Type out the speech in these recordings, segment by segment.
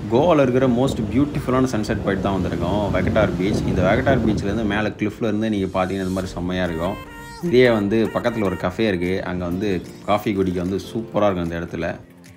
கோவாவில் இருக்கிற மோஸ்ட் பியூட்டிஃபுல்லான சன்செட் பாயிண்ட் தான் வந்திருக்கோம் வெகட்டார் பீச் இந்த வெகட்டார் பீச்லேருந்து மேலே கிளிஃப்ல இருந்து நீங்கள் பார்த்தீங்கன்னா இந்த மாதிரி செம்மையாக இருக்கும் இதே வந்து பக்கத்தில் ஒரு கஃபே இருக்குது அங்கே வந்து காஃபி குடிக்க வந்து சூப்பராக இருக்கும் அந்த இடத்துல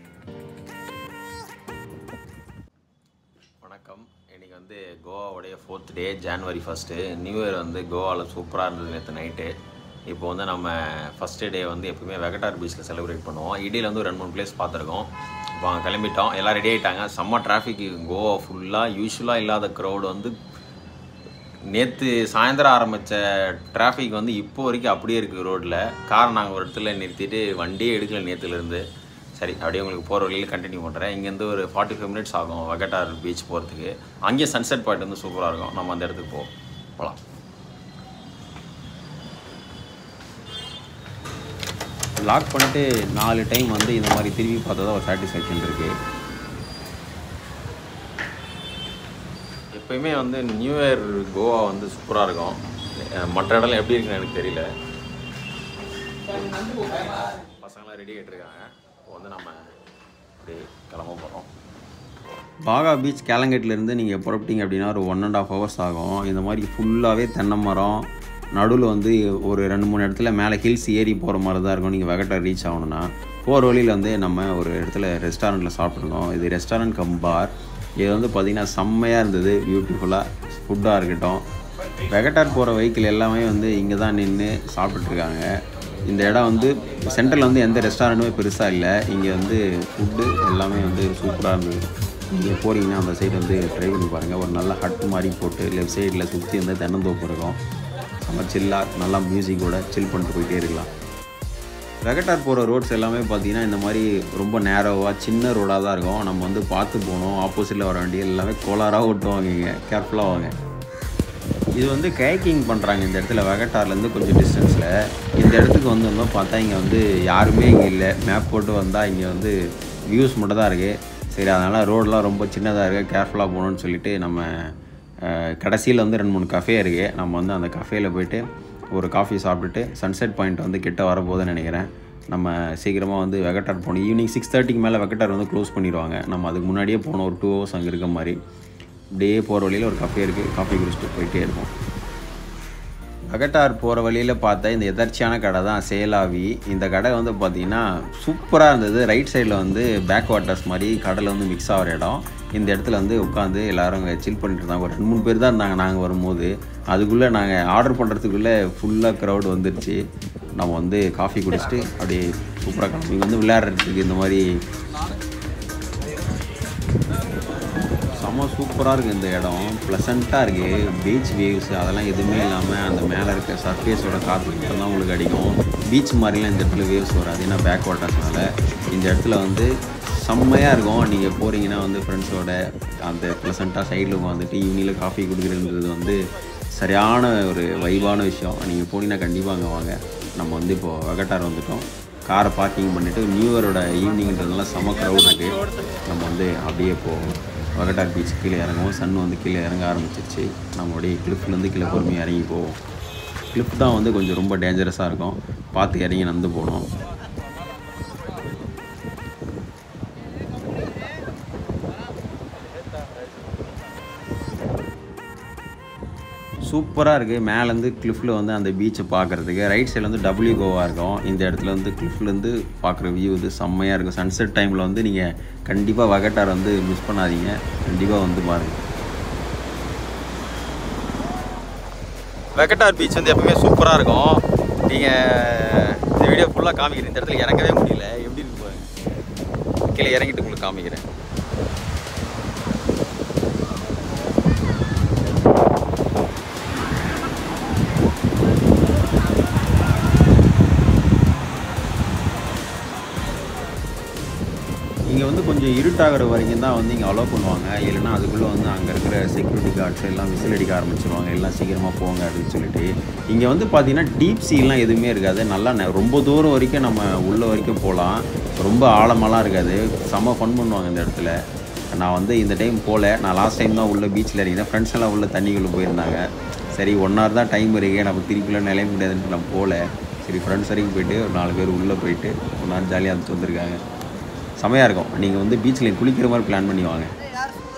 வணக்கம் இன்னைக்கு வந்து கோவாவுடைய fourth day January first new year வந்து கோவாவில் சூப்பராக இருந்தது நேற்று நைட்டு இப்போ வந்து நம்ம ஃபஸ்ட்டு டே வந்து எப்பவுமே வெகட்டார் பீச்சில் செலிப்ரேட் பண்ணுவோம் இடையில வந்து ஒரு ரெண்டு மூணு பிளேஸ் பார்த்துருக்கோம் இப்போ அங்கே கிளம்பிட்டோம் எல்லாம் ரெடி ஆகிட்டாங்க செம்ம டிராஃபிக் கோவா ஃபுல்லாக யூஸ்வலாக இல்லாத க்ரௌடு வந்து நேற்று சாயந்தரம் ஆரம்பித்த டிராஃபிக் வந்து இப்போ வரைக்கும் அப்படியே இருக்குது ரோட்டில் கார் நாங்கள் ஒரு இடத்துல நிறுத்திட்டு வண்டியே எடுக்கல நேற்றுலேருந்து சரி அப்படியே உங்களுக்கு போகிற வழியில் கண்டினியூ பண்ணுறேன் இங்கேருந்து ஒரு ஃபார்ட்டி ஃபைவ் மினிட்ஸ் ஆகும் வெகட்டார் பீச் போகிறதுக்கு அங்கேயே சன்செட் பாயிண்ட் வந்து சூப்பராக இருக்கும் நம்ம அந்த இடத்துக்கு போ போகலாம் லாக் பண்ணிட்டு நாலு டைம் வந்து இந்த மாதிரி திரும்பி பார்த்தா தான் ஒரு சாட்டிஸ்ஃபேக்ஷன் இருக்குது எப்பயுமே வந்து நியூ இயர் கோவா வந்து சூப்பராக இருக்கும் அஹ் மற்ற இடம்லாம் எப்படி இருக்குன்னு எனக்கு தெரியல பசங்களாம் ரெடி ஆகிட்டு இருக்காங்க இப்போ வந்து நம்ம அப்படி கிளம்ப போகிறோம் பாகா பீச் கேலங்கேட்லேருந்து நீங்கள் புறப்பட்டீங்க அப்படின்னா ஒரு ஒன் அண்ட் ஆஃப் ஹவர்ஸ் ஆகும் இந்த மாதிரி ஃபுல்லாகவே தென்னை மரம் நடுவில் வந்து ஒரு ரெண்டு மூணு இடத்துல மேலே ஹில்ஸ் ஏறி போகிற மாதிரி தான் இருக்கும் நீங்கள் வெகட்டார் ரீச் ஆகணும்னா போகிற வழியில் வந்து நம்ம ஒரு இடத்துல ரெஸ்டாரண்ட்டில் சாப்பிட்ருக்கோம் இது ரெஸ்டாரண்ட் கம் பார் இது வந்து பார்த்திங்கன்னா செம்மையாக இருந்தது பியூட்டிஃபுல்லாக ஃபுட்டாக இருக்கட்டும் வெகட்டார் போகிற வெஹிக்கிள் எல்லாமே வந்து இங்கே தான் நின்று சாப்பிட்டுட்ருக்காங்க இந்த இடம் வந்து சென்ட்ரலில் வந்து எந்த ரெஸ்டாரண்ட்டுமே பெருசாக இல்லை இங்கே வந்து ஃபுட்டு எல்லாமே வந்து சூப்பராக இருந்தது நீங்கள் போகிறீங்கன்னா அந்த சைடு வந்து ட்ரை பண்ணி பாருங்கள் ஒரு நல்ல ஹட் மாதிரி போட்டு லெஃப்ட் சைடில் சுற்றி வந்து தென்னந்தோப்பு இருக்கும் செம்ம சில்லாக நல்லா மியூசிக்கோட சில் பண்ணிட்டு போயிட்டே இருக்கலாம் வெகட்டார் போகிற ரோட்ஸ் எல்லாமே பார்த்தீங்கன்னா இந்த மாதிரி ரொம்ப நேரோவாக சின்ன ரோடாக தான் இருக்கும் நம்ம வந்து பார்த்து போகணும் ஆப்போசிட்டில் வர வண்டி எல்லாமே கோளாராக ஓட்டுவாங்க இங்கே கேர்ஃபுல்லாக வாங்க இது வந்து கேக்கிங் பண்ணுறாங்க இந்த இடத்துல வெகட்டார்லேருந்து கொஞ்சம் டிஸ்டன்ஸில் இந்த இடத்துக்கு வந்தவங்க பார்த்தா இங்கே வந்து யாருமே இங்கே இல்லை மேப் போட்டு வந்தால் இங்கே வந்து வியூஸ் மட்டும் தான் இருக்குது சரி அதனால் ரோடெலாம் ரொம்ப சின்னதாக இருக்குது கேர்ஃபுல்லாக போகணுன்னு சொல்லிட்டு நம்ம கடைசியில் வந்து ரெண்டு மூணு கஃபே இருக்குது நம்ம வந்து அந்த கஃபேயில் போயிட்டு ஒரு காஃபி சாப்பிட்டுட்டு சன்செட் பாயிண்ட் வந்து கிட்ட வரப்போகுதுன்னு நினைக்கிறேன் நம்ம சீக்கிரமாக வந்து வெகட்டார் போகணும் ஈவினிங் சிக்ஸ் தேர்ட்டிக்கு மேலே வெகட்டார் வந்து க்ளோஸ் பண்ணிடுவாங்க நம்ம அதுக்கு முன்னாடியே போனோம் ஒரு டூ ஹவர்ஸ் அங்கே இருக்க மாதிரி அப்படியே போகிற வழியில் ஒரு கஃபே இருக்குது காஃபி குடிச்சிட்டு போயிட்டே இருப்போம் அகட்டார் போகிற வழியில் பார்த்தா இந்த எதர்ச்சியான கடை தான் சேலாவி இந்த கடை வந்து பார்த்திங்கன்னா சூப்பராக இருந்தது ரைட் சைடில் வந்து பேக் வாட்டர்ஸ் மாதிரி கடலில் வந்து மிக்ஸ் ஆகிற இடம் இந்த இடத்துல வந்து உட்காந்து எல்லோரும் அங்கே சில் பண்ணிட்டு இருந்தாங்க ஒரு ரெண்டு மூணு பேர் தான் இருந்தாங்க நாங்கள் வரும்போது அதுக்குள்ளே நாங்கள் ஆர்டர் பண்ணுறதுக்குள்ளே ஃபுல்லாக க்ரௌட் வந்துருச்சு நம்ம வந்து காஃபி குடிச்சிட்டு அப்படியே சூப்பராக கிளம்பி இங்க வந்து விளையாடுறதுக்கு இந்த மாதிரி செம்ம சூப்பராக இருக்குது இந்த இடம் ப்ளசண்ட்டாக இருக்குது பீச் வேவ்ஸ் அதெல்லாம் எதுவுமே இல்லாமல் அந்த மேலே இருக்க சர்ஃபேஸோட காற்று மட்டும் தான் உங்களுக்கு அடிக்கும் பீச் மாதிரிலாம் இந்த இடத்துல வேவ்ஸ் வராது ஏன்னா பேக் வாட்டர்ஸ்னால இந்த இடத்துல வந்து செம்மையாக இருக்கும் நீங்கள் போகிறீங்கன்னா வந்து ஃப்ரெண்ட்ஸோட அந்த ப்ளசண்ட்டாக சைடில் உட்காந்துட்டு ஈவினிங்கில் காஃபி குடிக்கிறதுன்றது வந்து சரியான ஒரு வைபான விஷயம் நீங்கள் போனீங்கன்னா கண்டிப்பாக அங்கே வாங்க நம்ம வந்து இப்போது வெகட்டார் வந்துட்டோம் காரை பார்க்கிங் பண்ணிவிட்டு நியூ இயரோட ஈவினிங்கிறதுனால செம க்ரௌட் இருக்குது நம்ம வந்து அப்படியே இப்போது வகட்டார் பீச் கீழே இறங்குவோம் சன் வந்து கீழே இறங்க ஆரம்பிச்சிருச்சு நம்மளுடைய கிளிஃப்லேருந்து கீழே பொறுமையாக இறங்கி போவோம் கிளிஃப் தான் வந்து கொஞ்சம் ரொம்ப டேஞ்சரஸாக இருக்கும் பார்த்து இறங்கி நடந்து போகணும் சூப்பராக இருக்குது மேலேருந்து கிளிஃபில் வந்து அந்த பீச்சை பார்க்குறதுக்கு ரைட் சைடில் வந்து டபிள்யூ கோவா இருக்கும் இந்த இடத்துல வந்து கிளிஃப்லேருந்து பார்க்குற வியூ இது செம்மையாக இருக்கும் சன்செட் டைமில் வந்து நீங்கள் கண்டிப்பாக வகட்டார் வந்து மிஸ் பண்ணாதீங்க கண்டிப்பாக வந்து பாருங்கள் வெகட்டார் பீச் வந்து எப்பவுமே சூப்பராக இருக்கும் நீங்கள் இந்த வீடியோ ஃபுல்லாக காமிக்கிறேன் இந்த இடத்துல இறங்கவே முடியல எப்படி இருக்கு பாருங்க கீழே இறங்கிட்டு உங்களுக்கு காமிக்கிறேன் இங்கே வந்து கொஞ்சம் இருட்டாகிற வரைக்கும் தான் வந்து இங்கே அலோவ் பண்ணுவாங்க இல்லைன்னா அதுக்குள்ளே வந்து அங்கே இருக்கிற செக்யூரிட்டி கார்ட்ஸ் எல்லாம் விசில் அடிக்க ஆரம்பிச்சிருவாங்க எல்லாம் சீக்கிரமாக போங்க அப்படின்னு சொல்லிட்டு இங்கே வந்து பார்த்தீங்கன்னா டீப் சீலாம் எதுவுமே இருக்காது நல்லா நெ- ரொம்ப தூரம் வரைக்கும் நம்ம உள்ள வரைக்கும் போகலாம் ரொம்ப ஆழமெல்லாம் இருக்காது செம்ம ஃபன் பண்ணுவாங்க இந்த இடத்துல நான் வந்து இந்த டைம் போகல நான் லாஸ்ட் டைம் தான் உள்ள பீச்சில் இறங்கினேன் ஃப்ரெண்ட்ஸ் எல்லாம் உள்ள தண்ணிக்குள்ளே போயிருந்தாங்க சரி ஒன் ஹவர் தான் டைம் இருக்கு நம்ம திருப்பிலாம் நிலைய முடியாதுன்னு நான் போகல சரி ஃப்ரெண்ட்ஸ் வரைக்கும் போயிட்டு ஒரு நாலு பேர் உள்ளே போயிட்டு ஒரு நாள் ஜாலியாக இருந்துட்டு வந்திருக்காங்க செமையாக இருக்கும் நீங்கள் வந்து பீச்சில் குளிக்கிற மாதிரி பிளான் பண்ணி வாங்க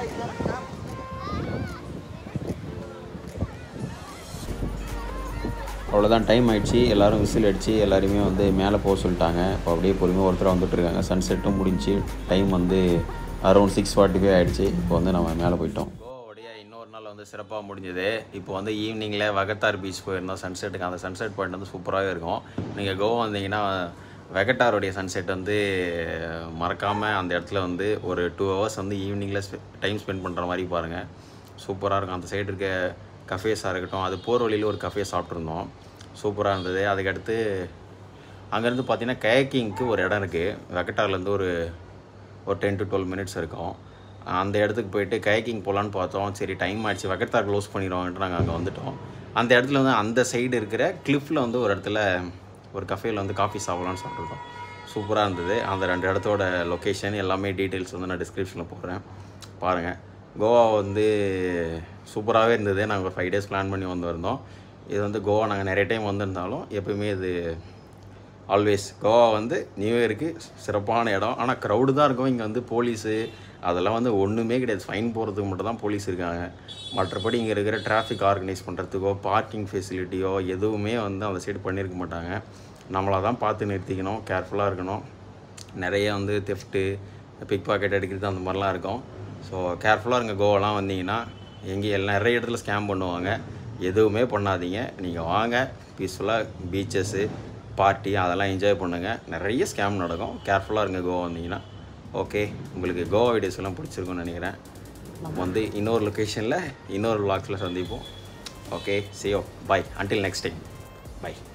அவ்வளோதான் டைம் ஆயிடுச்சு எல்லாரும் விசில் அடித்து எல்லாருமே வந்து மேலே போக சொல்லிட்டாங்க இப்போ அப்படியே பொறுமையாக ஒருத்தர் வந்துட்டு இருக்காங்க சன்செட்டும் முடிஞ்சு டைம் வந்து அரௌண்ட் சிக்ஸ் ஃபார்ட்டி ஃபைவ் ஆகிடுச்சு இப்போ வந்து நம்ம மேலே போயிட்டோம் கோவோடைய இன்னொரு நாள் வந்து சிறப்பாக முடிஞ்சது இப்போ வந்து ஈவினிங்கில் வகத்தார் பீச் போயிருந்தோம் சன்செட்டுக்கு அந்த சன்செட் பாயிண்ட் வந்து சூப்பராகவே இருக்கும் நீங்கள் கோவா வந்தீங்கன்னா வெகட்டாருடைய சன்செட் வந்து மறக்காமல் அந்த இடத்துல வந்து ஒரு டூ ஹவர்ஸ் வந்து ஈவினிங்கில் டைம் ஸ்பெண்ட் பண்ணுற மாதிரி பாருங்கள் சூப்பராக இருக்கும் அந்த சைடு இருக்க கஃபேஸாக இருக்கட்டும் அது போகிற வழியில் ஒரு கஃபே சாப்பிட்ருந்தோம் சூப்பராக இருந்தது அதுக்கடுத்து அங்கேருந்து பார்த்தீங்கன்னா கயக்கிங்க்கு ஒரு இடம் இருக்குது வெக்கட்டார்லேருந்து ஒரு ஒரு டென் டு டுவெல் மினிட்ஸ் இருக்கும் அந்த இடத்துக்கு போயிட்டு கயக்கிங் போகலான்னு பார்த்தோம் சரி டைம் ஆயிடுச்சு வெக்கட்டார் க்ளோஸ் பண்ணிடுவாங்கன்ட்டு நாங்கள் அங்கே வந்துட்டோம் அந்த இடத்துல வந்து அந்த சைடு இருக்கிற கிளிஃபில் வந்து ஒரு இடத்துல ஒரு கஃபேல வந்து காஃபி சாப்பிட்லான்னு சாப்பிட்ருக்கோம் சூப்பராக இருந்தது அந்த ரெண்டு இடத்தோட லொக்கேஷன் எல்லாமே டீட்டெயில்ஸ் வந்து நான் டிஸ்கிரிப்ஷனில் போடுறேன் பாருங்கள் கோவா வந்து சூப்பராகவே இருந்தது நாங்கள் ஒரு ஃபைவ் டேஸ் பிளான் பண்ணி வந்திருந்தோம் இது வந்து கோவா நாங்கள் நிறைய டைம் வந்திருந்தாலும் எப்பயுமே இது ஆல்வேஸ் கோவா வந்து நியூ இயருக்கு சிறப்பான இடம் ஆனால் க்ரௌடு தான் இருக்கும் இங்கே வந்து போலீஸு அதெல்லாம் வந்து ஒன்றுமே கிடையாது ஃபைன் போகிறதுக்கு மட்டும் தான் போலீஸ் இருக்காங்க மற்றபடி இங்கே இருக்கிற டிராஃபிக் ஆர்கனைஸ் பண்ணுறதுக்கோ பார்க்கிங் ஃபெசிலிட்டியோ எதுவுமே வந்து அந்த சைடு பண்ணியிருக்க மாட்டாங்க நம்மளாக தான் பார்த்து நிறுத்திக்கணும் கேர்ஃபுல்லாக இருக்கணும் நிறைய வந்து தெஃப்ட்டு பிக் பாக்கெட் அடிக்கிறது அந்த மாதிரிலாம் இருக்கும் ஸோ கேர்ஃபுல்லாக இருங்க கோவாலாம் வந்தீங்கன்னா எங்கே எல்லாம் நிறைய இடத்துல ஸ்கேம் பண்ணுவாங்க எதுவுமே பண்ணாதீங்க நீங்கள் வாங்க பீஸ்ஃபுல்லாக பீச்சஸ்ஸு பார்ட்டி அதெல்லாம் என்ஜாய் பண்ணுங்கள் நிறைய ஸ்கேம் நடக்கும் கேர்ஃபுல்லாக இருங்க கோவா வந்தீங்கன்னா ஓகே உங்களுக்கு கோவா வீடியோஸ் எல்லாம் பிடிச்சிருக்கும்னு நினைக்கிறேன் நம்ம வந்து இன்னொரு லொக்கேஷனில் இன்னொரு vlogsல சந்திப்போம் okay ciao bye until next time by